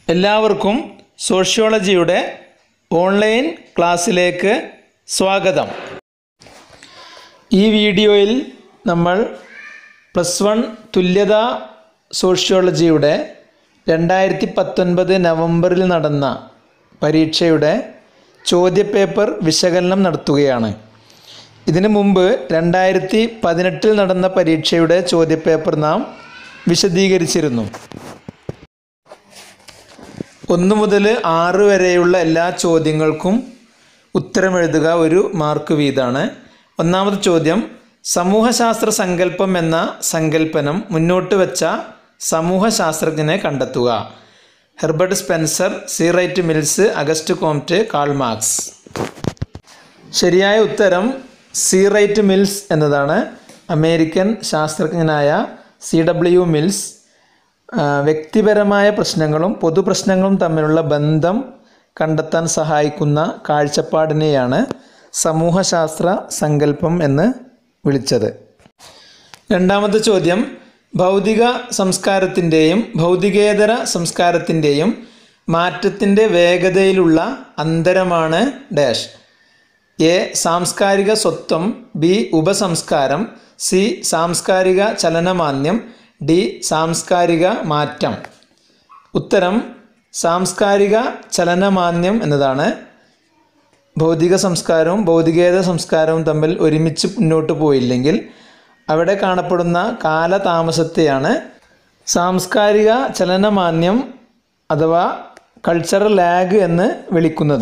എല്ലാവർക്കും സോഷ്യോളജിയുടെ ഓൺലൈൻ ക്ലാസ്സിലേക്ക് സ്വാഗതം ഈ വീഡിയോയിൽ നമ്മൾ പ്ലസ് വൺ തുല്യത സോഷ്യോളജിയുടെ രണ്ടായിരത്തി പത്തൊൻപത് നവംബറിൽ നടന്ന പരീക്ഷയുടെ ചോദ്യപേപ്പർ വിശകലനം നടത്തുകയാണ് ഇതിനു മുമ്പ് രണ്ടായിരത്തി പതിനെട്ടിൽ നടന്ന പരീക്ഷയുടെ ചോദ്യപേപ്പർ നാം വിശദീകരിച്ചിരുന്നു ഒന്ന് മുതൽ ആറ് വരെയുള്ള എല്ലാ ചോദ്യങ്ങൾക്കും ഉത്തരമെഴുതുക ഒരു മാർക്ക് വീതമാണ് ഒന്നാമത്തെ ചോദ്യം സമൂഹശാസ്ത്ര സങ്കല്പം എന്ന സങ്കല്പനം മുന്നോട്ട് വെച്ച സമൂഹശാസ്ത്രജ്ഞനെ കണ്ടെത്തുക Herbert Spencer C Wright Mills August Comte Karl Marx ശരിയായ ഉത്തരം സീറൈറ്റ് മിൽസ് എന്നതാണ് അമേരിക്കൻ ശാസ്ത്രജ്ഞനായ സി ഡബ്ല്യു മിൽസ് ആ, വ്യക്തിപരമായ പ്രശ്നങ്ങളും പൊതുപ്രശ്നങ്ങളും തമ്മിലുള്ള ബന്ധം കണ്ടെത്താൻ സഹായിക്കുന്ന കാഴ്ചപ്പാടിനെയാണ് സമൂഹശാസ്ത്ര സങ്കല്പം എന്ന് വിളിച്ചത് രണ്ടാമത്തെ ചോദ്യം ഭൗതിക സംസ്കാരത്തിൻ്റെയും ഭൗതികേതര സംസ്കാരത്തിൻ്റെയും മാറ്റത്തിൻ്റെ വേഗതയിലുള്ള അന്തരമാണ് ഡാഷ് എ സാംസ്കാരിക സ്വത്വം ബി ഉപസംസ്കാരം സി സാംസ്കാരിക ചലനമാന്യം ഡി സാംസ്കാരിക മാറ്റം ഉത്തരം സാംസ്കാരിക ചലനമാന്യം എന്നതാണ് ഭൗതിക സംസ്കാരവും ഭൗതികേതര സംസ്കാരവും തമ്മിൽ ഒരുമിച്ച് മുന്നോട്ട് പോയില്ലെങ്കിൽ അവിടെ കാണപ്പെടുന്ന കാലതാമസത്തെയാണ് സാംസ്കാരിക ചലനമാന്യം അഥവാ കൾച്ചറൽ ലാഗ് എന്ന് വിളിക്കുന്നത്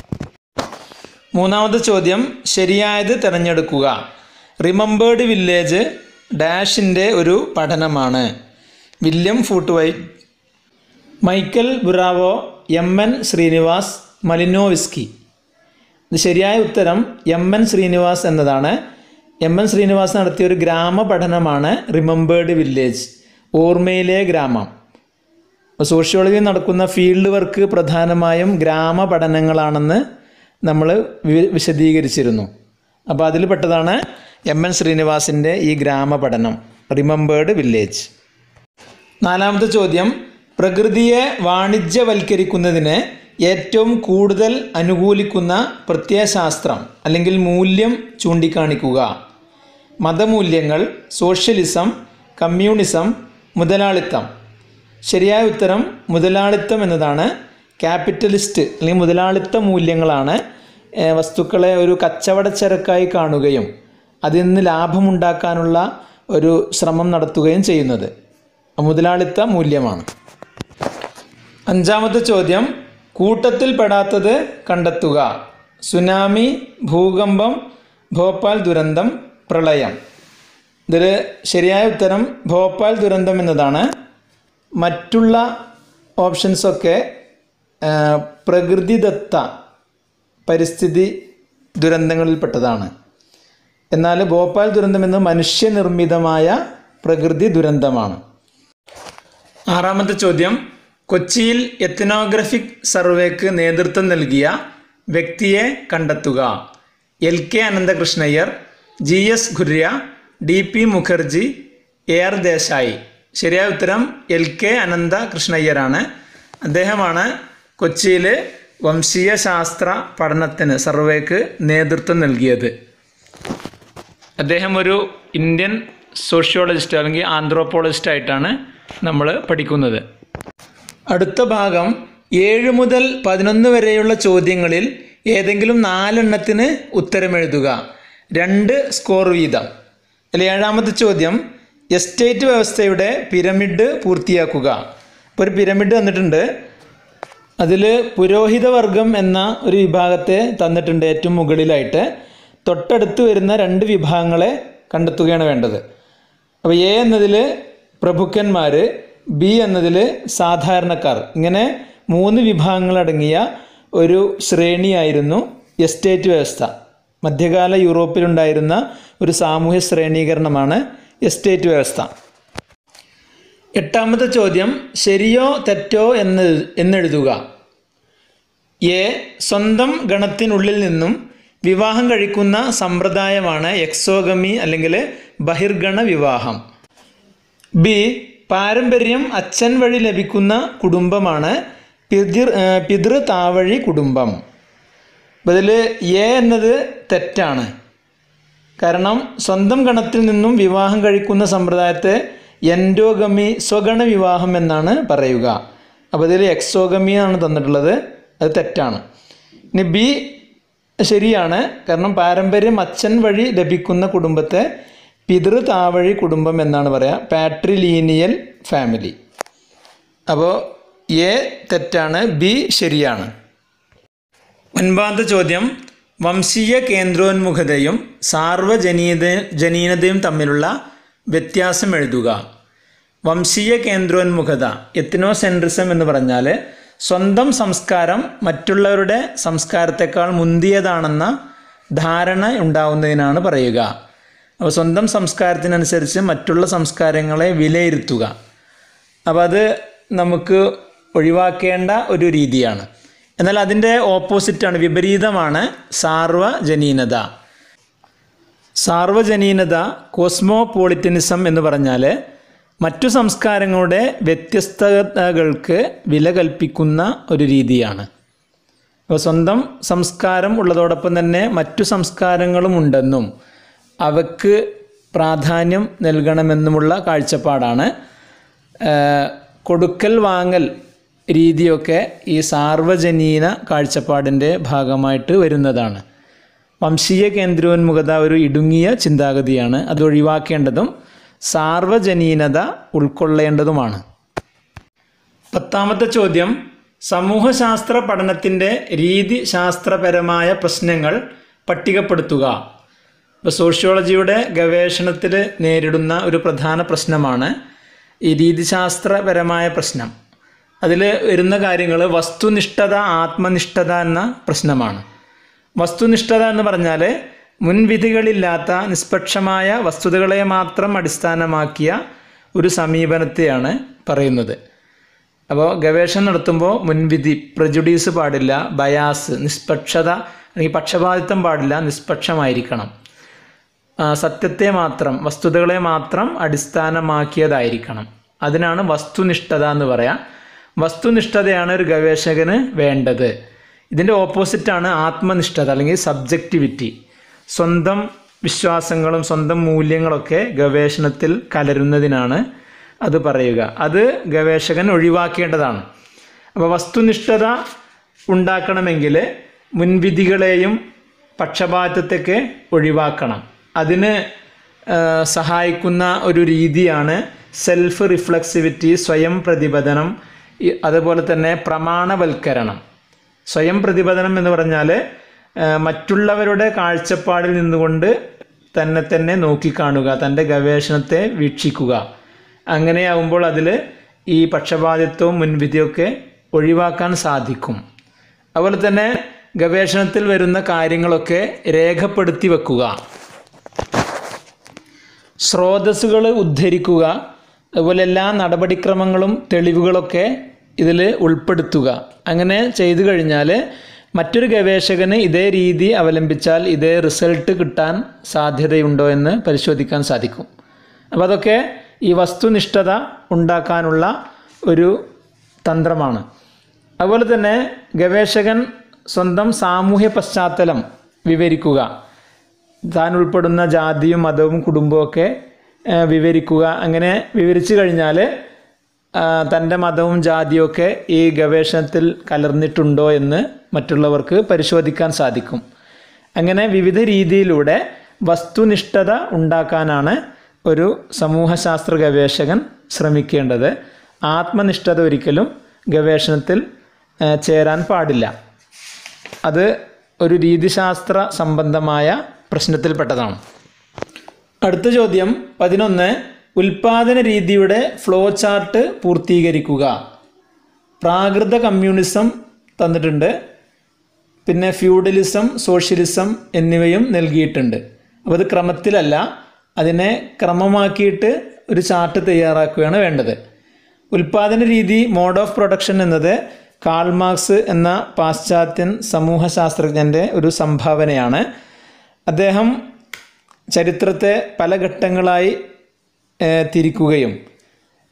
മൂന്നാമത്തെ ചോദ്യം ശരിയായത് തിരഞ്ഞെടുക്കുക റിമംബേർഡ് വില്ലേജ് ഡാഷിൻ്റെ ഒരു പഠനമാണ് William Foote Whyte Michael Burawoy M N Srinivas Malinowski ഇത് ശരിയായ ഉത്തരം എം എൻ ശ്രീനിവാസ് എന്നതാണ് എം എൻ ശ്രീനിവാസ് നടത്തിയ ഒരു ഗ്രാമ പഠനമാണ് റിമംബേർഡ് വില്ലേജ് ഓർമ്മയിലെ ഗ്രാമം സോഷ്യോളജിയിൽ നടക്കുന്ന ഫീൽഡ് വർക്ക് പ്രധാനമായും ഗ്രാമ പഠനങ്ങളാണെന്ന് നമ്മൾ വി- വിശദീകരിച്ചിരുന്നു അപ്പോൾ അതിൽ പെട്ടതാണ് എം എൻ ശ്രീനിവാസിൻ്റെ ഈ ഗ്രാമ പഠനം റിമംബേർഡ് വില്ലേജ് നാലാമത്തെ ചോദ്യം പ്രകൃതിയെ വാണിജ്യവൽക്കരിക്കുന്നതിന് ഏറ്റവും കൂടുതൽ അനുകൂലിക്കുന്ന പ്രത്യയശാസ്ത്രം അല്ലെങ്കിൽ മൂല്യം ചൂണ്ടിക്കാണിക്കുക മതമൂല്യങ്ങൾ സോഷ്യലിസം കമ്മ്യൂണിസം മുതലാളിത്തം ശരിയായ ഉത്തരം മുതലാളിത്തം എന്നതാണ് ക്യാപിറ്റലിസ്റ്റ് അല്ലെങ്കിൽ മുതലാളിത്ത മൂല്യങ്ങളാണ് ഏഹ്, വസ്തുക്കളെ ഒരു കച്ചവടച്ചരക്കായി കാണുകയും അതിൽ നിന്ന് ലാഭമുണ്ടാക്കാനുള്ള ഒരു ശ്രമം നടത്തുകയും ചെയ്യുന്നത് മുതലാളിത്ത മൂല്യമാണ് അഞ്ചാമത്തെ ചോദ്യം കൂട്ടത്തിൽപ്പെടാത്തത് കണ്ടെത്തുക സുനാമി ഭൂകമ്പം ഭോപ്പാൽ ദുരന്തം പ്രളയം ഇതിൽ ശരിയായ ഉത്തരം ഭോപ്പാൽ ദുരന്തം എന്നതാണ് മറ്റുള്ള ഓപ്ഷൻസൊക്കെ ആ, പ്രകൃതിദത്ത പരിസ്ഥിതി ദുരന്തങ്ങളിൽപ്പെട്ടതാണ് എന്നാൽ ഭോപ്പാൽ ദുരന്തം എന്നത് മനുഷ്യനിർമ്മിതമായ പ്രകൃതി ദുരന്തമാണ് ആറാമത്തെ ചോദ്യം കൊച്ചിയിൽ എത്തനോഗ്രഫിക് സർവേക്ക് നേതൃത്വം നൽകിയ വ്യക്തിയെ കണ്ടെത്തുക L K Ananthakrishna Iyer G S Ghurye D P Mukherjee A R Desai ശരിയായ ഉത്തരം എൽ കെ അനന്ത കൃഷ്ണയ്യരാണ് അദ്ദേഹമാണ് കൊച്ചിയിൽ വംശീയ ശാസ്ത്ര പഠനത്തിന് സർവേക്ക് നേതൃത്വം നൽകിയത് അദ്ദേഹം ഒരു ഇന്ത്യൻ സോഷ്യോളജിസ്റ്റ് അല്ലെങ്കിൽ ആന്ത്രോപോളജിസ്റ്റ് ആയിട്ടാണ് നമ്മൾ പഠിക്കുന്നത് അടുത്ത ഭാഗം ഏഴ് മുതൽ പതിനൊന്ന് വരെയുള്ള ചോദ്യങ്ങളിൽ ഏതെങ്കിലും നാലെണ്ണത്തിന് ഉത്തരമെഴുതുക രണ്ട് സ്കോർ വീതം അതിൽ ഏഴാമത്തെ ചോദ്യം എസ്റ്റേറ്റ് വ്യവസ്ഥയുടെ പിരമിഡ് പൂർത്തിയാക്കുക ഇപ്പോൾ ഒരു പിരമിഡ് തന്നിട്ടുണ്ട് അതിൽ പുരോഹിതവർഗം എന്ന ഒരു വിഭാഗത്തെ തന്നിട്ടുണ്ട് ഏറ്റവും മുകളിലായിട്ട് തൊട്ടടുത്ത് വരുന്ന രണ്ട് വിഭാഗങ്ങളെ കണ്ടെത്തുകയാണ് വേണ്ടത് അപ്പോൾ എ എന്നതിൽ പ്രഭുക്കന്മാർ ബി എന്നതിൽ സാധാരണക്കാർ ഇങ്ങനെ മൂന്ന് വിഭാഗങ്ങളടങ്ങിയ ഒരു ശ്രേണിയായിരുന്നു എസ്റ്റേറ്റ് വ്യവസ്ഥ മധ്യകാല യൂറോപ്പിലുണ്ടായിരുന്ന ഒരു സാമൂഹ്യ ശ്രേണീകരണമാണ് എസ്റ്റേറ്റ് വ്യവസ്ഥ എട്ടാമത്തെ ചോദ്യം ശരിയോ തെറ്റോ എന്ന് എന്നെഴുതുക എ സ്വന്തം ഗണത്തിനുള്ളിൽ നിന്നും വിവാഹം കഴിക്കുന്ന സമ്പ്രദായമാണ് എക്സോഗമി അല്ലെങ്കിൽ ബഹിർഗണ വിവാഹം ബി പാരമ്പര്യം അച്ഛൻ വഴി ലഭിക്കുന്ന കുടുംബമാണ് പിതൃ ഏഹ് പിതൃ താവഴി കുടുംബം അപ്പോൾ ഇതിൽ എ എന്നത് തെറ്റാണ് കാരണം സ്വന്തം ഗണത്തിൽ നിന്നും വിവാഹം കഴിക്കുന്ന സമ്പ്രദായത്തെ എൻഡോഗമി സ്വഗണ വിവാഹം എന്നാണ് പറയുക അപ്പോൾ ഇതിൽ എക്സോഗമി ആണ് തന്നിട്ടുള്ളത് അത് തെറ്റാണ് ഇനി ബി ശരിയാണ് കാരണം പാരമ്പര്യം അച്ഛൻ വഴി ലഭിക്കുന്ന കുടുംബത്തെ പിതൃ താവഴി കുടുംബം എന്നാണ് പറയുക പാട്രിലീനിയൽ ഫാമിലി അപ്പോൾ എ തെറ്റാണ് ബി ശരിയാണ് ഒൻപതാമത്തെ ചോദ്യം വംശീയ കേന്ദ്രോന്മുഖതയും സാർവജനീയത ജനീനതയും തമ്മിലുള്ള വ്യത്യാസം എഴുതുക വംശീയ കേന്ദ്രോന്മുഖത എത്തിനോസെൻട്രിസം എന്ന് പറഞ്ഞാൽ സ്വന്തം സംസ്കാരം മറ്റുള്ളവരുടെ സംസ്കാരത്തെക്കാൾ മുന്തിയതാണെന്ന ധാരണ ഉണ്ടാവുന്നതിനാണ് പറയുക അപ്പോൾ സ്വന്തം സംസ്കാരത്തിനനുസരിച്ച് മറ്റുള്ള സംസ്കാരങ്ങളെ വിലയിരുത്തുക അപ്പോൾ അത് നമുക്ക് ഒഴിവാക്കേണ്ട ഒരു രീതിയാണ് എന്നാൽ അതിൻ്റെ ഓപ്പോസിറ്റാണ് വിപരീതമാണ് സാർവജനീനത സാർവജനീനത കോസ്മോപോളിറ്റനിസം എന്ന് പറഞ്ഞാൽ മറ്റു സംസ്കാരങ്ങളുടെ വ്യത്യസ്തതകൾക്ക് വില കൽപ്പിക്കുന്ന ഒരു രീതിയാണ് അപ്പോൾ സ്വന്തം സംസ്കാരം ഉള്ളതോടൊപ്പം തന്നെ മറ്റു സംസ്കാരങ്ങളും ഉണ്ടെന്നും അവക്ക് പ്രാധാന്യം നൽകണമെന്നുമുള്ള കാഴ്ചപ്പാടാണ് ഏഹ്, കൊടുക്കൽ വാങ്ങൽ രീതിയൊക്കെ ഈ സാർവജനീന കാഴ്ചപ്പാടിൻ്റെ ഭാഗമായിട്ട് വരുന്നതാണ് വംശീയ കേന്ദ്രോന്മുഖത ഒരു ഇടുങ്ങിയ ചിന്താഗതിയാണ് അത് ഒഴിവാക്കേണ്ടതും സാർവജനീനത ഉൾക്കൊള്ളേണ്ടതുമാണ് പത്താമത്തെ ചോദ്യം സമൂഹശാസ്ത്ര പഠനത്തിൻ്റെ രീതിശാസ്ത്രപരമായ പ്രശ്നങ്ങൾ പട്ടികപ്പെടുത്തുക ഇപ്പോൾ സോഷ്യോളജിയുടെ ഗവേഷണത്തിൽ നേരിടുന്ന ഒരു പ്രധാന പ്രശ്നമാണ് ഈ രീതിശാസ്ത്രപരമായ പ്രശ്നം അതിൽ വരുന്ന കാര്യങ്ങൾ വസ്തുനിഷ്ഠത ആത്മനിഷ്ഠത എന്ന പ്രശ്നമാണ് വസ്തുനിഷ്ഠത എന്ന് പറഞ്ഞാൽ മുൻവിധികളില്ലാത്ത നിഷ്പക്ഷമായ വസ്തുതകളെ മാത്രം അടിസ്ഥാനമാക്കിയ ഒരു സമീപനത്തെയാണ് പറയുന്നത് അപ്പോൾ ഗവേഷണം നടത്തുമ്പോൾ മുൻവിധി പ്രജുഡീസ് പാടില്ല ബയാസ് നിഷ്പക്ഷത അല്ലെങ്കിൽ പക്ഷപാതിത്വം പാടില്ല നിഷ്പക്ഷമായിരിക്കണം ആ, സത്യത്തെ മാത്രം വസ്തുതകളെ മാത്രം അടിസ്ഥാനമാക്കിയതായിരിക്കണം അതിനാണ് വസ്തുനിഷ്ഠത എന്ന് പറയാം വസ്തുനിഷ്ഠതയാണ് ഒരു ഗവേഷകന് വേണ്ടത് ഇതിൻ്റെ ഓപ്പോസിറ്റാണ് ആത്മനിഷ്ഠത അല്ലെങ്കിൽ സബ്ജക്റ്റിവിറ്റി സ്വന്തം വിശ്വാസങ്ങളും സ്വന്തം മൂല്യങ്ങളൊക്കെ ഗവേഷണത്തിൽ കലരുന്നതിനാണ് അത് പറയുക അത് ഗവേഷകൻ ഒഴിവാക്കേണ്ടതാണ് അപ്പോൾ വസ്തുനിഷ്ഠത ഉണ്ടാക്കണമെങ്കിൽ മുൻവിധികളെയും പക്ഷപാതത്തൊക്കെ ഒഴിവാക്കണം അതിന് ആ, സഹായിക്കുന്ന ഒരു രീതിയാണ് സെൽഫ് റിഫ്ലക്സിവിറ്റി സ്വയം പ്രതിപദനം ഈ- അതുപോലെ തന്നെ പ്രമാണവൽക്കരണം സ്വയം പ്രതിപദനം എന്ന് പറഞ്ഞാൽ ആ, മറ്റുള്ളവരുടെ കാഴ്ചപ്പാടിൽ നിന്നുകൊണ്ട് തന്നെ തന്നെ നോക്കിക്കാണുക തൻ്റെ ഗവേഷണത്തെ വീക്ഷിക്കുക അങ്ങനെയാകുമ്പോൾ അതിൽ ഈ പക്ഷപാതിത്വവും മുൻവിധിയൊക്കെ ഒഴിവാക്കാൻ സാധിക്കും അതുപോലെ തന്നെ ഗവേഷണത്തിൽ വരുന്ന കാര്യങ്ങളൊക്കെ രേഖപ്പെടുത്തി വെക്കുക സ്രോതസ്സുകൾ ഉദ്ധരിക്കുക അതുപോലെ എല്ലാ നടപടിക്രമങ്ങളും തെളിവുകളൊക്കെ ഇതിൽ ഉൾപ്പെടുത്തുക അങ്ങനെ ചെയ്തു കഴിഞ്ഞാൽ മറ്റൊരു ഗവേഷകന് ഇതേ രീതി അവലംബിച്ചാൽ ഇതേ റിസൾട്ട് കിട്ടാൻ സാധ്യതയുണ്ടോ എന്ന് പരിശോധിക്കാൻ സാധിക്കും അപ്പോൾ അതൊക്കെ ഈ വസ്തുനിഷ്ഠത ഉണ്ടാക്കാനുള്ള ഒരു തന്ത്രമാണ് അതുപോലെ തന്നെ ഗവേഷകൻ സ്വന്തം സാമൂഹ്യ പശ്ചാത്തലം വിവരിക്കുക താൻ ഉൾപ്പെടുന്ന ജാതിയും മതവും കുടുംബവും ഒക്കെ ആ, വിവരിക്കുക അങ്ങനെ വിവരിച്ചു കഴിഞ്ഞാൽ തൻ്റെ മതവും ജാതിയും ഒക്കെ ഈ ഗവേഷണത്തിൽ കലർന്നിട്ടുണ്ടോ എന്ന് മറ്റുള്ളവർക്ക് പരിശോധിക്കാൻ സാധിക്കും അങ്ങനെ വിവിധ രീതിയിലൂടെ വസ്തുനിഷ്ഠത ഉണ്ടാക്കാനാണ് ഒരു സമൂഹശാസ്ത്ര ഗവേഷകൻ ശ്രമിക്കേണ്ടത് ആത്മനിഷ്ഠത ഒരിക്കലും ഗവേഷണത്തിൽ ആ, ചേരാൻ പാടില്ല അത് ഒരു രീതിശാസ്ത്ര സംബന്ധമായ പ്രശ്നത്തിൽപ്പെട്ടതാണ് അടുത്ത ചോദ്യം പതിനൊന്ന് ഉൽപാദന രീതിയുടെ ഫ്ലോ ചാർട്ട് പൂർത്തീകരിക്കുക പ്രാകൃത കമ്മ്യൂണിസം തന്നിട്ടുണ്ട് പിന്നെ ഫ്യൂഡലിസം സോഷ്യലിസം എന്നിവയും നൽകിയിട്ടുണ്ട് അപ്പോൾ അത് ക്രമത്തിലല്ല അതിനെ ക്രമമാക്കിയിട്ട് ഒരു ചാർട്ട് തയ്യാറാക്കുകയാണ് വേണ്ടത് ഉൽപാദന രീതി മോഡ് ഓഫ് പ്രൊഡക്ഷൻ എന്നത് കാൾമാർക്സ് എന്ന പാശ്ചാത്യൻ സമൂഹശാസ്ത്രജ്ഞൻ്റെ ഒരു സംഭാവനയാണ് അദ്ദേഹം ചരിത്രത്തെ പല ഘട്ടങ്ങളായി ഏഹ്, തിരിക്കുകയും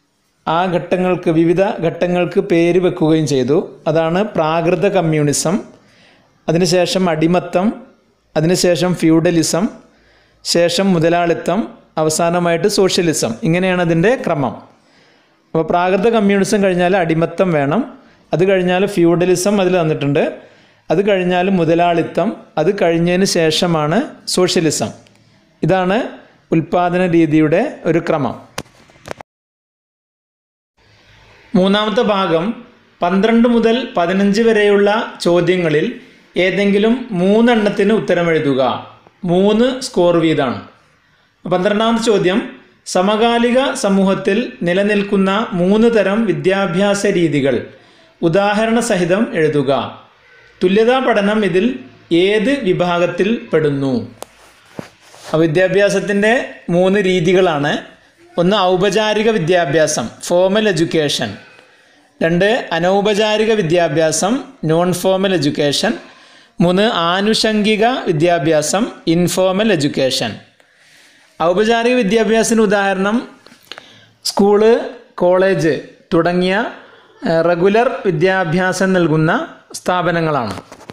ആ ഘട്ടങ്ങൾക്ക് വിവിധ ഘട്ടങ്ങൾക്ക് പേര് വെക്കുകയും ചെയ്തു അതാണ് പ്രാകൃത കമ്മ്യൂണിസം അതിനുശേഷം അടിമത്തം അതിനുശേഷം ഫ്യൂഡലിസം ശേഷം മുതലാളിത്തം അവസാനമായിട്ട് സോഷ്യലിസം ഇങ്ങനെയാണ് അതിൻ്റെ ക്രമം അപ്പോൾ പ്രാകൃത കമ്മ്യൂണിസം കഴിഞ്ഞാൽ അടിമത്തം വേണം അത് കഴിഞ്ഞാൽ ഫ്യൂഡലിസം അതിൽ തന്നിട്ടുണ്ട് അത് കഴിഞ്ഞാൽ മുതലാളിത്തം അത് കഴിഞ്ഞതിന് ശേഷമാണ് സോഷ്യലിസം ഇതാണ് ഉൽപാദന രീതിയുടെ ഒരു ക്രമം മൂന്നാമത്തെ ഭാഗം പന്ത്രണ്ട് മുതൽ പതിനഞ്ച് വരെയുള്ള ചോദ്യങ്ങളിൽ ഏതെങ്കിലും മൂന്നെണ്ണത്തിന് ഉത്തരം എഴുതുക മൂന്ന് സ്കോർ വീതമാണ് പന്ത്രണ്ടാമത്തെ ചോദ്യം സമകാലിക സമൂഹത്തിൽ നിലനിൽക്കുന്ന മൂന്ന് തരം വിദ്യാഭ്യാസ രീതികൾ ഉദാഹരണ സഹിതം എഴുതുക തുല്യതാ പഠനം ഇതിൽ ഏത് വിഭാഗത്തിൽ പെടുന്നു അപ്പോൾ വിദ്യാഭ്യാസത്തിൻ്റെ മൂന്ന് രീതികളാണ് ഒന്ന് ഔപചാരിക വിദ്യാഭ്യാസം ഫോമൽ എഡ്യൂക്കേഷൻ രണ്ട് അനൗപചാരിക വിദ്യാഭ്യാസം നോൺ ഫോമൽ എഡ്യൂക്കേഷൻ മൂന്ന് ആനുഷംഗിക വിദ്യാഭ്യാസം ഇൻഫോമൽ എഡ്യൂക്കേഷൻ ഔപചാരിക വിദ്യാഭ്യാസത്തിന് ഉദാഹരണം സ്കൂള് കോളേജ് തുടങ്ങിയ ഏഹ്, റെഗുലർ വിദ്യാഭ്യാസം നൽകുന്ന സ്ഥാപനങ്ങളാണ്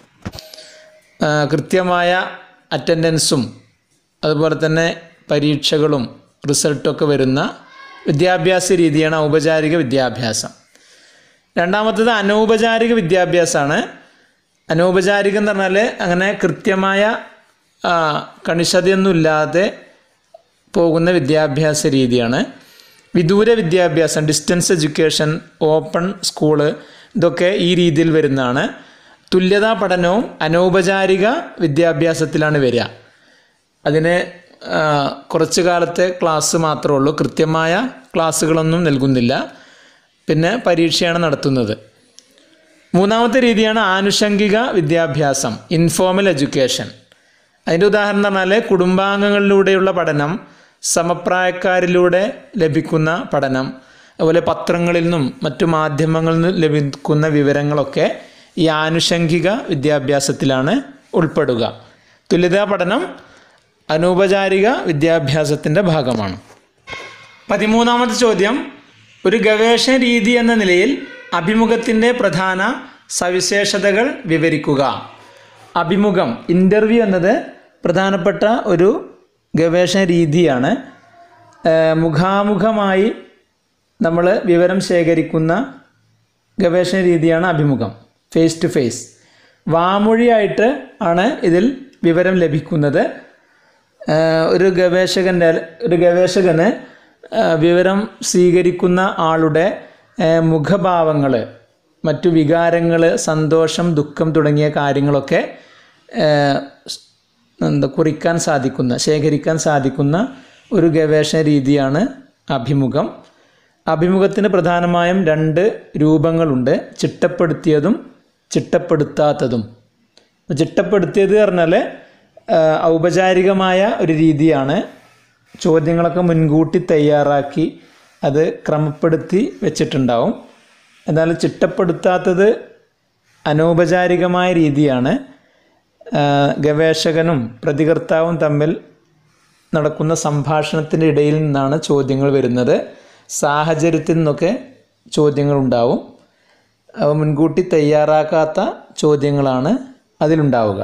ആ, കൃത്യമായ അറ്റൻഡൻസും അതുപോലെ തന്നെ പരീക്ഷകളും റിസൾട്ടൊക്കെ വരുന്ന വിദ്യാഭ്യാസ രീതിയാണ് ഔപചാരിക വിദ്യാഭ്യാസം രണ്ടാമത്തത് അനൗപചാരിക വിദ്യാഭ്യാസമാണ് അനൗപചാരികം എന്ന് പറഞ്ഞാൽ അങ്ങനെ കൃത്യമായ ആ, കണിശതയൊന്നുമില്ലാതെ പോകുന്ന വിദ്യാഭ്യാസ രീതിയാണ് വിദൂര വിദ്യാഭ്യാസം ഡിസ്റ്റൻസ് എഡ്യൂക്കേഷൻ ഓപ്പൺ സ്കൂള് ഇതൊക്കെ ഈ രീതിയിൽ വരുന്നതാണ് തുല്യതാ പഠനവും അനൗപചാരിക വിദ്യാഭ്യാസത്തിലാണ് വരിക അതിന് ആ, കുറച്ച് കാലത്തെ ക്ലാസ് മാത്രമേ ഉള്ളൂ കൃത്യമായ ക്ലാസ്സുകളൊന്നും നൽകുന്നില്ല പിന്നെ പരീക്ഷയാണ് നടത്തുന്നത് മൂന്നാമത്തെ രീതിയാണ് ആനുഷംഗിക വിദ്യാഭ്യാസം ഇൻഫോമൽ എഡ്യൂക്കേഷൻ അതിൻ്റെ ഉദാഹരണം എന്ന് പറഞ്ഞാൽ കുടുംബാംഗങ്ങളിലൂടെയുള്ള പഠനം സമപ്രായക്കാരിലൂടെ ലഭിക്കുന്ന പഠനം അതുപോലെ പത്രങ്ങളിൽ നിന്നും മറ്റു മാധ്യമങ്ങളിൽ നിന്നും ലഭിക്കുന്ന വിവരങ്ങളൊക്കെ ഈ ആനുഷംഗിക വിദ്യാഭ്യാസത്തിലാണ് ഉൾപ്പെടുക തുല്യതാ പഠനം അനൗപചാരിക വിദ്യാഭ്യാസത്തിൻ്റെ ഭാഗമാണ് പതിമൂന്നാമത്തെ ചോദ്യം ഒരു ഗവേഷണ രീതി എന്ന നിലയിൽ അഭിമുഖത്തിൻ്റെ പ്രധാന സവിശേഷതകൾ വിവരിക്കുക അഭിമുഖം ഇൻ്റർവ്യൂ എന്നത് പ്രധാനപ്പെട്ട ഒരു ഗവേഷണ രീതിയാണ് ഏഹ് മുഖാമുഖമായി നമ്മൾ വിവരം ശേഖരിക്കുന്ന ഗവേഷണ രീതിയാണ് അഭിമുഖം ഫേസ് ടു ഫേസ് വാമൊഴിയായിട്ട് ആണ് ഇതിൽ വിവരം ലഭിക്കുന്നത് ഏഹ് ഒരു ഗവേഷകൻ്റെ ഒരു ഗവേഷകന് ഏഹ് വിവരം സ്വീകരിക്കുന്ന ആളുടെ മുഖഭാവങ്ങൾ മറ്റു വികാരങ്ങൾ സന്തോഷം ദുഃഖം തുടങ്ങിയ കാര്യങ്ങളൊക്കെ ഏഹ് സ്- എന്താ കുറിക്കാൻ സാധിക്കുന്ന ശേഖരിക്കാൻ സാധിക്കുന്ന ഒരു ഗവേഷണ രീതിയാണ് അഭിമുഖം അഭിമുഖത്തിന് പ്രധാനമായും രണ്ട് രൂപങ്ങളുണ്ട് ചിട്ടപ്പെടുത്തിയതും ചിട്ടപ്പെടുത്താത്തതും അപ്പോൾ ചിട്ടപ്പെടുത്തിയത് പറഞ്ഞാൽ ആ, ഔപചാരികമായ ഒരു രീതിയാണ് ചോദ്യങ്ങളൊക്കെ മുൻകൂട്ടി തയ്യാറാക്കി അത് ക്രമപ്പെടുത്തി വെച്ചിട്ടുണ്ടാവും എന്നാൽ ചിട്ടപ്പെടുത്താത്തത് അനൗപചാരികമായ രീതിയാണ് ആ, ഗവേഷകനും പ്രതികർത്താവും തമ്മിൽ നടക്കുന്ന സംഭാഷണത്തിൻ്റെ ഇടയിൽ നിന്നാണ് ചോദ്യങ്ങൾ വരുന്നത് സാഹചര്യത്തിൽ നിന്നൊക്കെ ചോദ്യങ്ങൾ ഉണ്ടാവും അവ മുൻകൂട്ടി തയ്യാറാക്കാത്ത ചോദ്യങ്ങളാണ് അതിലുണ്ടാവുക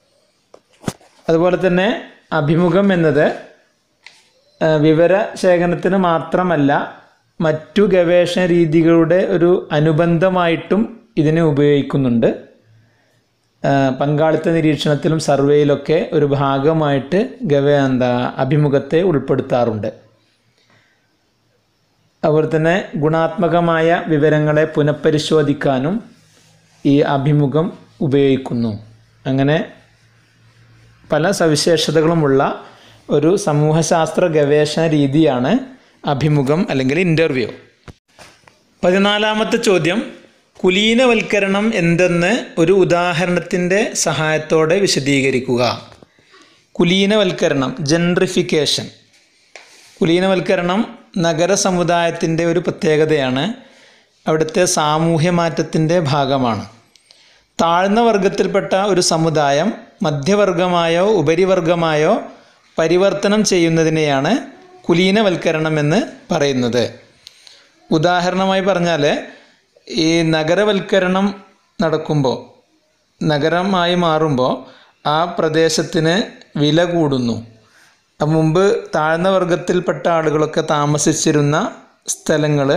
അതുപോലെ തന്നെ അഭിമുഖം എന്നത് ആ, വിവര ശേഖരണത്തിന് മാത്രമല്ല മറ്റു ഗവേഷണ രീതികളുടെ ഒരു അനുബന്ധമായിട്ടും ഇതിനെ ഉപയോഗിക്കുന്നുണ്ട് ആ, പങ്കാളിത്ത നിരീക്ഷണത്തിലും സർവേയിലൊക്കെ ഒരു ഭാഗമായിട്ട് ഗവ എന്താ അഭിമുഖത്തെ ഉൾപ്പെടുത്താറുണ്ട് അതുപോലെ തന്നെ ഗുണാത്മകമായ വിവരങ്ങളെ പുനഃപരിശോധിക്കാനും ഈ അഭിമുഖം ഉപയോഗിക്കുന്നു അങ്ങനെ പല സവിശേഷതകളുമുള്ള ഒരു സമൂഹശാസ്ത്ര ഗവേഷണ രീതിയാണ് അഭിമുഖം അല്ലെങ്കിൽ ഇൻ്റർവ്യൂ പതിനാലാമത്തെ ചോദ്യം കുലീനവൽക്കരണം എന്തെന്ന് ഒരു ഉദാഹരണത്തിൻ്റെ സഹായത്തോടെ വിശദീകരിക്കുക കുലീനവൽക്കരണം ജെൻട്രിഫിക്കേഷൻ കുലീനവൽക്കരണം നഗര സമുദായത്തിൻ്റെ ഒരു പ്രത്യേകതയാണ് അവിടുത്തെ സാമൂഹ്യ മാറ്റത്തിൻ്റെ ഭാഗമാണ് താഴ്ന്ന വർഗത്തിൽപ്പെട്ട ഒരു സമുദായം മധ്യവർഗമായോ ഉപരിവർഗമായോ പരിവർത്തനം ചെയ്യുന്നതിനെയാണ് കുലീനവൽക്കരണം എന്ന് പറയുന്നത് ഉദാഹരണമായി പറഞ്ഞാൽ ഈ നഗരവൽക്കരണം നടക്കുമ്പോൾ നഗരമായി മാറുമ്പോൾ ആ പ്രദേശത്തിന് വില കൂടുന്നു അപ്പം മുമ്പ് താഴ്ന്ന വർഗത്തിൽപ്പെട്ട ആളുകളൊക്കെ താമസിച്ചിരുന്ന സ്ഥലങ്ങൾ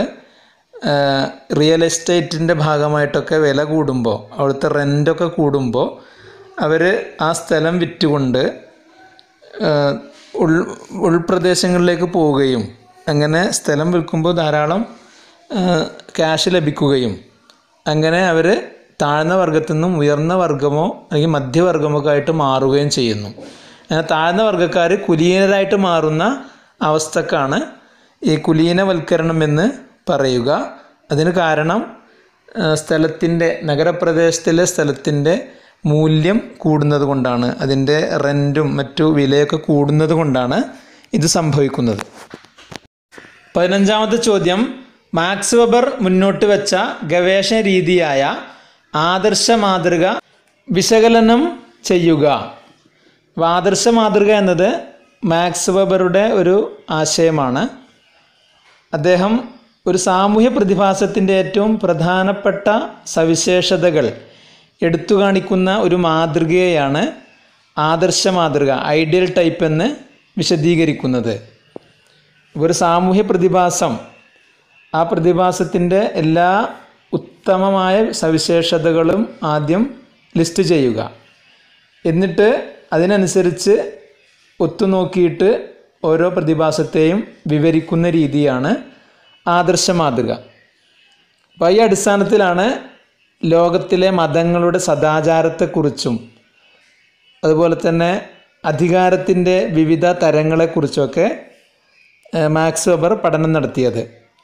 റിയൽ എസ്റ്റേറ്റിൻ്റെ ഭാഗമായിട്ടൊക്കെ വില കൂടുമ്പോൾ അവിടുത്തെ റെൻ്റൊക്കെ കൂടുമ്പോൾ അവർ ആ സ്ഥലം വിറ്റുകൊണ്ട് ഏഹ് ഉൾ ഉൾപ്രദേശങ്ങളിലേക്ക് പോവുകയും അങ്ങനെ സ്ഥലം വിൽക്കുമ്പോൾ ധാരാളം ഏഹ് ക്യാഷ് ലഭിക്കുകയും അങ്ങനെ അവർ താഴ്ന്ന വർഗത്തു നിന്നും ഉയർന്ന വർഗമോ അല്ലെങ്കിൽ മധ്യവർഗമോ ഒക്കെ ആയിട്ട് മാറുകയും ചെയ്യുന്നു അങ്ങനെ താഴ്ന്ന വർഗ്ഗക്കാർ കുലീനരായിട്ട് മാറുന്ന അവസ്ഥക്കാണ് ഈ കുലീനവൽക്കരണം എന്ന് പറയുക അതിന് കാരണം സ്ഥലത്തിൻ്റെ നഗരപ്രദേശത്തിലെ സ്ഥലത്തിൻ്റെ മൂല്യം കൂടുന്നത് കൊണ്ടാണ് അതിൻ്റെ റെൻറ്റും മറ്റു വിലയൊക്കെ കൂടുന്നത് കൊണ്ടാണ് ഇത് സംഭവിക്കുന്നത് പതിനഞ്ചാമത്തെ ചോദ്യം മാക്സ് വെബർ മുന്നോട്ട് വെച്ച ഗവേഷണ രീതിയായ ആദർശ മാതൃക വിശകലനം ചെയ്യുക അപ്പോൾ ആദർശ മാതൃക എന്നത് മാക്സ് വെബറുടെ ഒരു ആശയമാണ് അദ്ദേഹം ഒരു സാമൂഹ്യ പ്രതിഭാസത്തിൻ്റെ ഏറ്റവും പ്രധാനപ്പെട്ട സവിശേഷതകൾ എടുത്തു കാണിക്കുന്ന ഒരു മാതൃകയെയാണ് ആദർശ മാതൃക ഐഡിയൽ ടൈപ്പ് എന്ന് വിശദീകരിക്കുന്നത് ഒരു സാമൂഹ്യ പ്രതിഭാസം ആ പ്രതിഭാസത്തിൻ്റെ എല്ലാ ഉത്തമമായ സവിശേഷതകളും ആദ്യം ലിസ്റ്റ് ചെയ്യുക എന്നിട്ട് അതിനനുസരിച്ച് ഒത്തുനോക്കിയിട്ട് ഓരോ പ്രതിഭാസത്തെയും വിവരിക്കുന്ന രീതിയാണ് ആദർശ മാതൃക അപ്പോൾ ഈ അടിസ്ഥാനത്തിലാണ് ലോകത്തിലെ മതങ്ങളുടെ സദാചാരത്തെക്കുറിച്ചും അതുപോലെ തന്നെ അധികാരത്തിൻ്റെ വിവിധ തരങ്ങളെക്കുറിച്ചൊക്കെ ഏഹ്, മാക്സ് വെബർ പഠനം നടത്തിയത്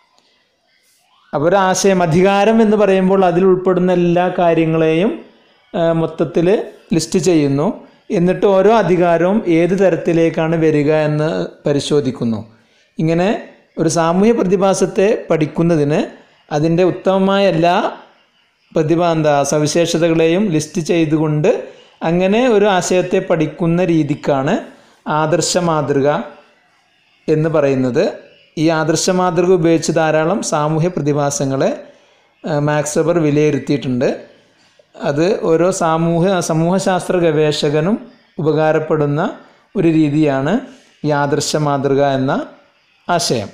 അപ്പോൾ ഒരു ആശയം അധികാരം എന്ന് പറയുമ്പോൾ അതിൽ ഉൾപ്പെടുന്ന എല്ലാ കാര്യങ്ങളെയും മൊത്തത്തിൽ ലിസ്റ്റ് ചെയ്യുന്നു എന്നിട്ട് ഓരോ അധികാരവും ഏത് തരത്തിലേക്കാണ് വരിക എന്ന് പരിശോധിക്കുന്നു ഇങ്ങനെ ഒരു സാമൂഹ്യ പ്രതിഭാസത്തെ പഠിക്കുന്നതിന് അതിൻ്റെ ഉത്തമമായ എല്ലാ പ്രതിഭ എന്താ സവിശേഷതകളെയും ലിസ്റ്റ് ചെയ്തുകൊണ്ട് അങ്ങനെ ഒരു ആശയത്തെ പഠിക്കുന്ന രീതിക്കാണ് ആദർശ മാതൃക എന്ന് പറയുന്നത് ഈ ആദർശ മാതൃക ഉപയോഗിച്ച് ധാരാളം സാമൂഹ്യ പ്രതിഭാസങ്ങളെ ആ, മാക്സ് വെബർ വിലയിരുത്തിയിട്ടുണ്ട് അത് ഓരോ സാമൂഹ്യ സമൂഹശാസ്ത്ര ഗവേഷകനും ഉപകാരപ്പെടുന്ന ഒരു രീതിയാണ് ഈ ആദർശ മാതൃക എന്ന ആശയം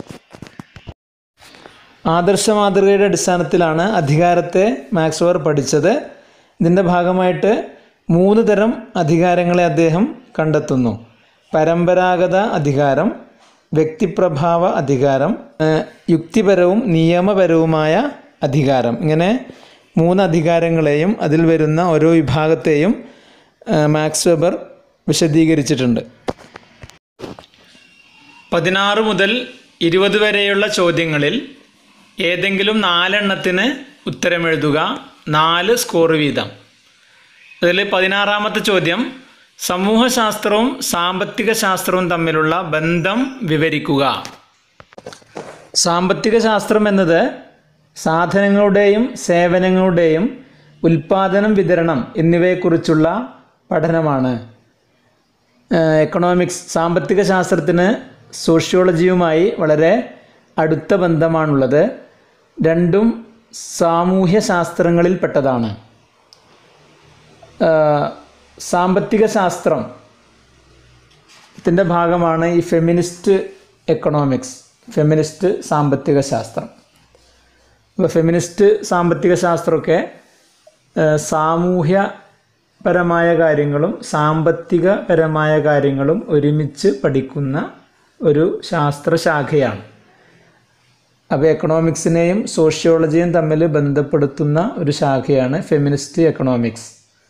ആദർശ മാതൃകയുടെ അടിസ്ഥാനത്തിലാണ് അധികാരത്തെ മാക്സ് വെബർ പഠിച്ചത് ഇതിൻ്റെ ഭാഗമായിട്ട് മൂന്ന് തരം അധികാരങ്ങളെ അദ്ദേഹം കണ്ടെത്തുന്നു പരമ്പരാഗത അധികാരം വ്യക്തിപ്രഭാവ അധികാരം ഏഹ് യുക്തിപരവും നിയമപരവുമായ അധികാരം ഇങ്ങനെ മൂന്ന് അധികാരങ്ങളെയും അതിൽ വരുന്ന ഓരോ വിഭാഗത്തെയും ഏഹ് മാക്സ് വെബർ വിശദീകരിച്ചിട്ടുണ്ട് പതിനാറ് മുതൽ ഇരുപത് വരെയുള്ള ചോദ്യങ്ങളിൽ ഏതെങ്കിലും നാലെണ്ണത്തിന് ഉത്തരമെഴുതുക നാല് സ്കോർ വീതം അതിൽ പതിനാറാമത്തെ ചോദ്യം സമൂഹശാസ്ത്രവും സാമ്പത്തിക ശാസ്ത്രവും തമ്മിലുള്ള ബന്ധം വിവരിക്കുക സാമ്പത്തിക ശാസ്ത്രം എന്നത് സാധനങ്ങളുടെയും സേവനങ്ങളുടെയും ഉൽപാദനം വിതരണം എന്നിവയെക്കുറിച്ചുള്ള പഠനമാണ് ഏഹ് എക്കണോമിക്സ് സാമ്പത്തിക ശാസ്ത്രത്തിന് സോഷ്യോളജിയുമായി വളരെ അടുത്ത ബന്ധമാണുള്ളത് രണ്ടും സാമൂഹ്യ ശാസ്ത്രങ്ങളിൽപ്പെട്ടതാണ് ഏഹ് സാമ്പത്തിക ശാസ്ത്രം ത്തിൻ്റെ ഭാഗമാണ് ഈ ഫെമിനിസ്റ്റ് എക്കണോമിക്സ് ഫെമിനിസ്റ്റ് സാമ്പത്തിക ശാസ്ത്രം അപ്പോൾ ഫെമിനിസ്റ്റ് സാമ്പത്തിക ശാസ്ത്രമൊക്കെ ഏഹ് സാമൂഹ്യപരമായ കാര്യങ്ങളും സാമ്പത്തികപരമായ കാര്യങ്ങളും ഒരുമിച്ച് പഠിക്കുന്ന ഒരു ശാസ്ത്രശാഖയാണ് അപ്പോൾ എക്കണോമിക്സിനെയും സോഷ്യോളജിയും തമ്മിൽ ബന്ധപ്പെടുത്തുന്ന ഒരു ശാഖയാണ് ഫെമിനിസ്റ്റ് എക്കണോമിക്സ്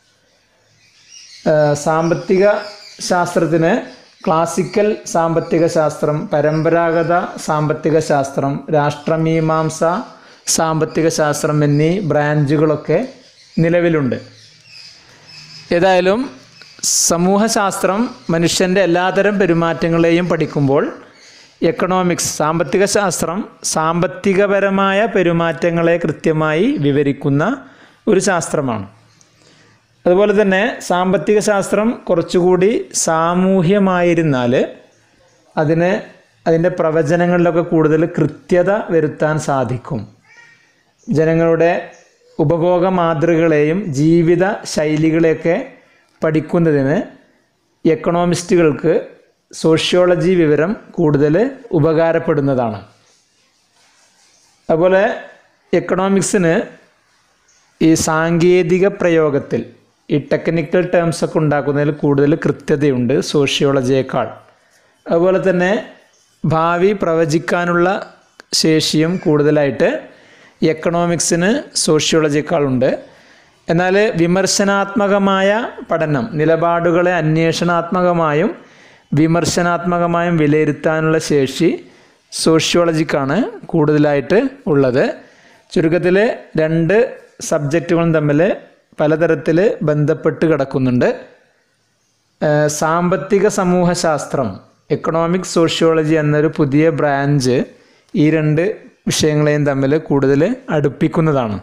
ഏഹ് സാമ്പത്തിക ശാസ്ത്രത്തിന് ക്ലാസിക്കൽ സാമ്പത്തിക ശാസ്ത്രം പരമ്പരാഗത സാമ്പത്തിക ശാസ്ത്രം രാഷ്ട്രമീമാംസ സാമ്പത്തിക ശാസ്ത്രം എന്നീ ബ്രാഞ്ചുകളൊക്കെ നിലവിലുണ്ട് ഏതായാലും സമൂഹശാസ്ത്രം മനുഷ്യൻ്റെ എല്ലാതരം പെരുമാറ്റങ്ങളെയും പഠിക്കുമ്പോൾ എക്കണോമിക്സ് സാമ്പത്തിക ശാസ്ത്രം സാമ്പത്തികപരമായ പെരുമാറ്റങ്ങളെ കൃത്യമായി വിവരിക്കുന്ന ഒരു ശാസ്ത്രമാണ് അതുപോലെ തന്നെ സാമ്പത്തിക ശാസ്ത്രം കുറച്ചുകൂടി സാമൂഹ്യമായിരുന്നാൽ അതിന് അതിൻ്റെ പ്രവചനങ്ങളിലൊക്കെ കൂടുതൽ കൃത്യത വരുത്താൻ സാധിക്കും ജനങ്ങളുടെ ഉപഭോഗ മാതൃകളെയും ജീവിത ശൈലികളെയൊക്കെ പഠിക്കുന്നതിന് എക്കണോമിസ്റ്റുകൾക്ക് സോഷ്യോളജി വിവരം കൂടുതൽ ഉപകാരപ്പെടുന്നതാണ് അതുപോലെ എക്കണോമിക്സിന് ഈ സാങ്കേതിക പ്രയോഗത്തിൽ ഈ ടെക്നിക്കൽ ടേംസ് ഒക്കെ ഉണ്ടാക്കുന്നതിൽ കൂടുതൽ കൃത്യതയുണ്ട് സോഷ്യോളജിയേക്കാൾ അതുപോലെ തന്നെ ഭാവി പ്രവചിക്കാനുള്ള ശേഷിയും കൂടുതലായിട്ട് എക്കണോമിക്സിന് സോഷ്യോളജിയേക്കാളുണ്ട് എന്നാൽ വിമർശനാത്മകമായ പഠനം നിലപാടുകളെ അന്വേഷണാത്മകമായും വിമർശനാത്മകമായും വിലയിരുത്താനുള്ള ശേഷി സോഷ്യോളജിക്കാണ് കൂടുതലായിട്ട് ഉള്ളത് ചുരുക്കത്തിൽ രണ്ട് സബ്ജക്റ്റുകളും തമ്മിൽ പലതരത്തിൽ ബന്ധപ്പെട്ട് കിടക്കുന്നുണ്ട് ഏഹ് സാമ്പത്തിക സമൂഹശാസ്ത്രം എക്കണോമിക് സോഷ്യോളജി എന്നൊരു പുതിയ ബ്രാഞ്ച് ഈ രണ്ട് വിഷയങ്ങളെയും തമ്മിൽ കൂടുതൽ അടുപ്പിക്കുന്നതാണ്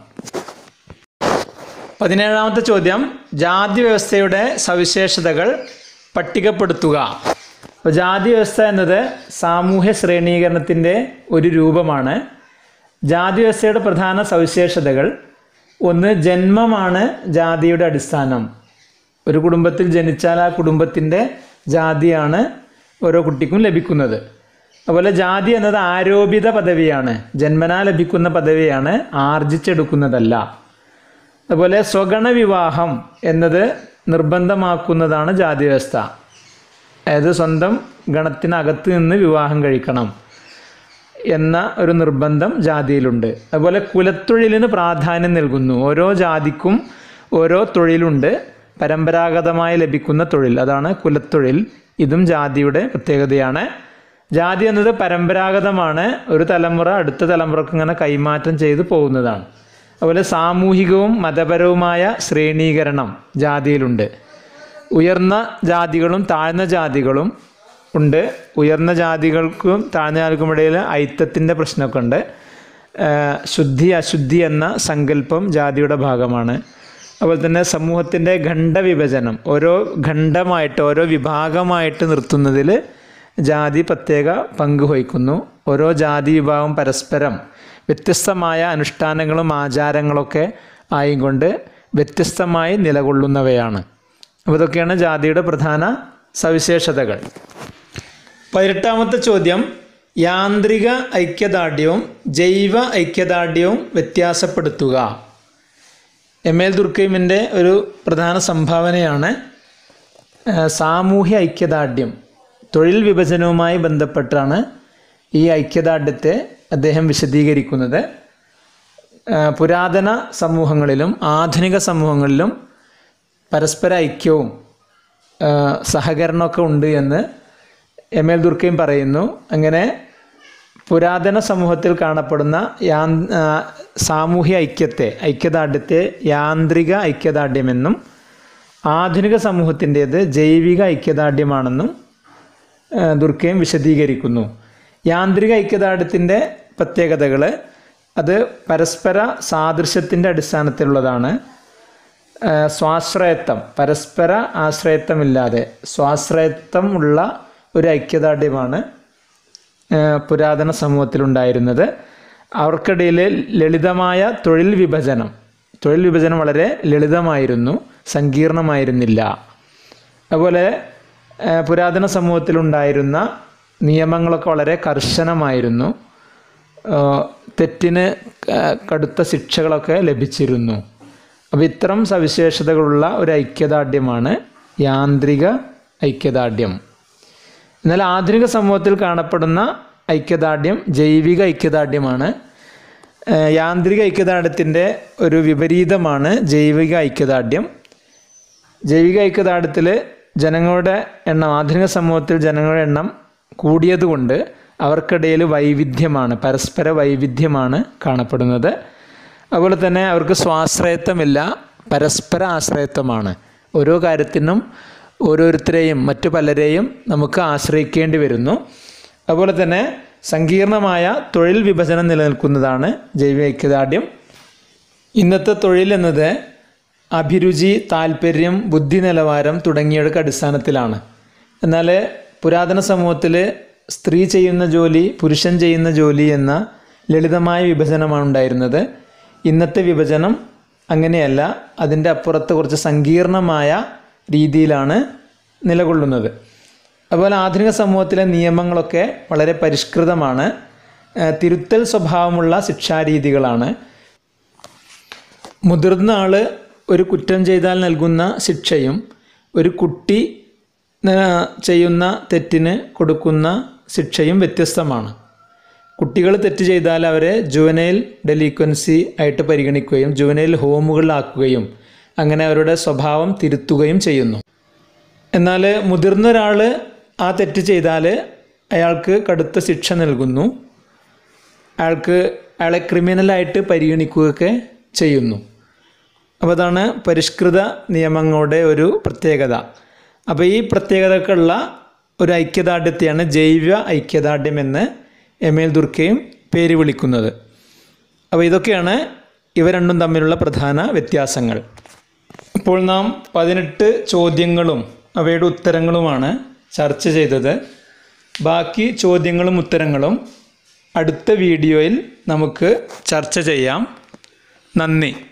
പതിനേഴാമത്തെ ചോദ്യം ജാതി വ്യവസ്ഥയുടെ സവിശേഷതകൾ പട്ടികപ്പെടുത്തുക അപ്പോൾ ജാതി വ്യവസ്ഥ എന്നത് സാമൂഹ്യ ശ്രേണീകരണത്തിൻ്റെ ഒരു രൂപമാണ് ജാതി വ്യവസ്ഥയുടെ പ്രധാന സവിശേഷതകൾ ഒന്ന് ജന്മമാണ് ജാതിയുടെ അടിസ്ഥാനം ഒരു കുടുംബത്തിൽ ജനിച്ചാൽ ആ കുടുംബത്തിൻ്റെ ജാതിയാണ് ഓരോ കുട്ടിക്കും ലഭിക്കുന്നത് അതുപോലെ ജാതി എന്നത് ആരോപിത പദവിയാണ് ജന്മനാ ലഭിക്കുന്ന പദവിയാണ് ആർജിച്ചെടുക്കുന്നതല്ല അതുപോലെ സ്വഗണ വിവാഹം എന്നത് നിർബന്ധമാക്കുന്നതാണ് ജാതി വ്യവസ്ഥ അതായത് സ്വന്തം ഗണത്തിനകത്ത് നിന്ന് വിവാഹം കഴിക്കണം എന്ന ഒരു നിർബന്ധം ജാതിയിലുണ്ട് അതുപോലെ കുലത്തൊഴിലിന് പ്രാധാന്യം നൽകുന്നു ഓരോ ജാതിക്കും ഓരോ തൊഴിലുണ്ട് പരമ്പരാഗതമായി ലഭിക്കുന്ന തൊഴിൽ അതാണ് കുലത്തൊഴിൽ ഇതും ജാതിയുടെ പ്രത്യേകതയാണ് ജാതി എന്നത് പരമ്പരാഗതമാണ് ഒരു തലമുറ അടുത്ത തലമുറക്ക് ഇങ്ങനെ കൈമാറ്റം ചെയ്തു പോകുന്നതാണ് അതുപോലെ സാമൂഹികവും മതപരവുമായ ശ്രേണീകരണം ജാതിയിലുണ്ട് ഉയർന്ന ജാതികളും താഴ്ന്ന ജാതികളും ഉണ്ട് ഉയർന്ന ജാതികൾക്കും താഴ്ന്ന ജാതികൾക്കും ഇടയിൽ ഐത്തത്തിൻ്റെ പ്രശ്നമൊക്കെ ഉണ്ട് ഏഹ് ശുദ്ധി അശുദ്ധി എന്ന സങ്കല്പം ജാതിയുടെ ഭാഗമാണ് അതുപോലെ തന്നെ സമൂഹത്തിൻ്റെ ഖണ്ഡവിഭജനം ഓരോ ഖണ്ഡമായിട്ട് ഓരോ വിഭാഗമായിട്ട് നിർത്തുന്നതിൽ ജാതി പ്രത്യേക പങ്ക് വഹിക്കുന്നു ഓരോ ജാതി വിഭാഗം പരസ്പരം വ്യത്യസ്തമായ അനുഷ്ഠാനങ്ങളും ആചാരങ്ങളൊക്കെ ആയിക്കൊണ്ട് വ്യത്യസ്തമായി നിലകൊള്ളുന്നവയാണ് അപ്പോൾ ഇതൊക്കെയാണ് ജാതിയുടെ പ്രധാന സവിശേഷതകൾ പതിനെട്ടാമത്തെ ചോദ്യം യാന്ത്രിക ഐക്യദാർഢ്യവും ജൈവ ഐക്യദാർഢ്യവും വ്യത്യാസപ്പെടുത്തുക എം എൽ ദുർക്കൈമിൻ്റെ ഒരു പ്രധാന സംഭാവനയാണ് ആ, സാമൂഹ്യ ഐക്യദാർഢ്യം തൊഴിൽ വിഭജനവുമായി ബന്ധപ്പെട്ടാണ് ഈ ഐക്യദാർഢ്യത്തെ അദ്ദേഹം വിശദീകരിക്കുന്നത് ആ, പുരാതന സമൂഹങ്ങളിലും ആധുനിക സമൂഹങ്ങളിലും പരസ്പര ഐക്യവും ആ, സഹകരണമൊക്കെ ഉണ്ട് എന്ന് എം എൽ ദുർക്കയും പറയുന്നു അങ്ങനെ പുരാതന സമൂഹത്തിൽ കാണപ്പെടുന്ന യാ ആ, സാമൂഹ്യ ഐക്യത്തെ ഐക്യദാർഢ്യത്തെ യാന്ത്രിക ഐക്യദാർഢ്യമെന്നും ആധുനിക സമൂഹത്തിൻ്റേത് ജൈവിക ഐക്യദാർഢ്യമാണെന്നും ആ, ദുർക്കയും വിശദീകരിക്കുന്നു യാന്ത്രിക ഐക്യദാർഢ്യത്തിൻ്റെ പ്രത്യേകതകൾ അത് പരസ്പര സാദൃശ്യത്തിൻ്റെ അടിസ്ഥാനത്തിലുള്ളതാണ് ആ, സ്വാശ്രയത്വം പരസ്പര ആശ്രയത്വമില്ലാതെ സ്വാശ്രയത്വം ഉള്ള ഒരു ഐക്യദാർഢ്യമാണ് ആ, പുരാതന സമൂഹത്തിലുണ്ടായിരുന്നത് അവർക്കിടയിൽ ലളിതമായ തൊഴിൽ വിഭജനം തൊഴിൽ വിഭജനം വളരെ ലളിതമായിരുന്നു സങ്കീർണമായിരുന്നില്ല അതുപോലെ ആ, പുരാതന സമൂഹത്തിലുണ്ടായിരുന്ന നിയമങ്ങളൊക്കെ വളരെ കർശനമായിരുന്നു ആ, തെറ്റിന് ക- കടുത്ത ശിക്ഷകളൊക്കെ ലഭിച്ചിരുന്നു അപ്പോൾ ഇത്തരം സവിശേഷതകളുള്ള ഒരു ഐക്യദാർഢ്യമാണ് യാന്ത്രിക ഐക്യദാർഢ്യം എന്നാൽ ആധുനിക സമൂഹത്തിൽ കാണപ്പെടുന്ന ഐക്യദാർഢ്യം ജൈവിക ഐക്യദാർഢ്യമാണ് ഏഹ് യാന്ത്രിക ഐക്യദാർഢ്യത്തിൻ്റെ ഒരു വിപരീതമാണ് ജൈവിക ഐക്യദാർഢ്യം ജൈവിക ഐക്യദാർഢ്യത്തിൽ ജനങ്ങളുടെ എണ്ണം ആധുനിക സമൂഹത്തിൽ ജനങ്ങളുടെ എണ്ണം കൂടിയതുകൊണ്ട് അവർക്കിടയിൽ വൈവിധ്യമാണ് പരസ്പര വൈവിധ്യമാണ് കാണപ്പെടുന്നത് അതുപോലെ തന്നെ അവർക്ക് സ്വാശ്രയത്വമില്ല പരസ്പര ആശ്രയത്വമാണ് ഓരോ കാര്യത്തിനും ഓരോരുത്തരെയും മറ്റു പലരെയും നമുക്ക് ആശ്രയിക്കേണ്ടി വരുന്നു അതുപോലെ തന്നെ സങ്കീർണമായ തൊഴിൽ വിഭജനം നിലനിൽക്കുന്നതാണ് ജൈവ ഐക്യദാർഢ്യം ഇന്നത്തെ തൊഴിൽ എന്നത് അഭിരുചി താല്പര്യം ബുദ്ധി നിലവാരം തുടങ്ങിയവയുടെ അടിസ്ഥാനത്തിലാണ് എന്നാൽ പുരാതന സമൂഹത്തിൽ സ്ത്രീ ചെയ്യുന്ന ജോലി പുരുഷൻ ചെയ്യുന്ന ജോലി എന്ന ലളിതമായ വിഭജനമാണ് ഉണ്ടായിരുന്നത് ഇന്നത്തെ വിഭജനം അങ്ങനെയല്ല അതിൻ്റെ അപ്പുറത്ത് കുറച്ച് സങ്കീർണമായ രീതിയിലാണ് നിലകൊള്ളുന്നത് അതുപോലെ ആധുനിക സമൂഹത്തിലെ നിയമങ്ങളൊക്കെ വളരെ പരിഷ്കൃതമാണ് ഏഹ് തിരുത്തൽ സ്വഭാവമുള്ള ശിക്ഷാരീതികളാണ് മുതിർന്ന ആൾ ഒരു കുറ്റം ചെയ്താൽ നൽകുന്ന ശിക്ഷയും ഒരു കുട്ടി ആ, ചെയ്യുന്ന തെറ്റിന് കൊടുക്കുന്ന ശിക്ഷയും വ്യത്യസ്തമാണ് കുട്ടികൾ തെറ്റ് ചെയ്താൽ അവരെ ജുവനൈൽ ഡെലിക്വൻസി ആയിട്ട് പരിഗണിക്കുകയും ജുവനൈൽ ഹോമുകളിലാക്കുകയും അങ്ങനെ അവരുടെ സ്വഭാവം തിരുത്തുകയും ചെയ്യുന്നു എന്നാൽ മുതിർന്ന ഒരാൾ ആ തെറ്റ് ചെയ്താൽ അയാൾക്ക് കടുത്ത ശിക്ഷ നൽകുന്നു അയാൾക്ക് അയാളെ ക്രിമിനലായിട്ട് പരിഗണിക്കുകയൊക്കെ ചെയ്യുന്നു അപ്പോൾ അതാണ് പരിഷ്കൃത നിയമങ്ങളുടെ ഒരു പ്രത്യേകത അപ്പോൾ ഈ പ്രത്യേകതക്കുള്ള ഒരു ഐക്യദാർഢ്യത്തെയാണ് ജൈവ ഐക്യദാർഢ്യം എന്ന് എമേൽ ദുർക്കയും പേര് വിളിക്കുന്നത് അപ്പോൾ ഇതൊക്കെയാണ് ഇവ രണ്ടും തമ്മിലുള്ള പ്രധാന വ്യത്യാസങ്ങൾ ഇപ്പോൾ നാം പതിനെട്ട് ചോദ്യങ്ങളും അവയുടെ ഉത്തരങ്ങളുമാണ് ചർച്ച ചെയ്തത് ബാക്കി ചോദ്യങ്ങളും ഉത്തരങ്ങളും അടുത്ത വീഡിയോയിൽ നമുക്ക് ചർച്ച ചെയ്യാം നന്ദി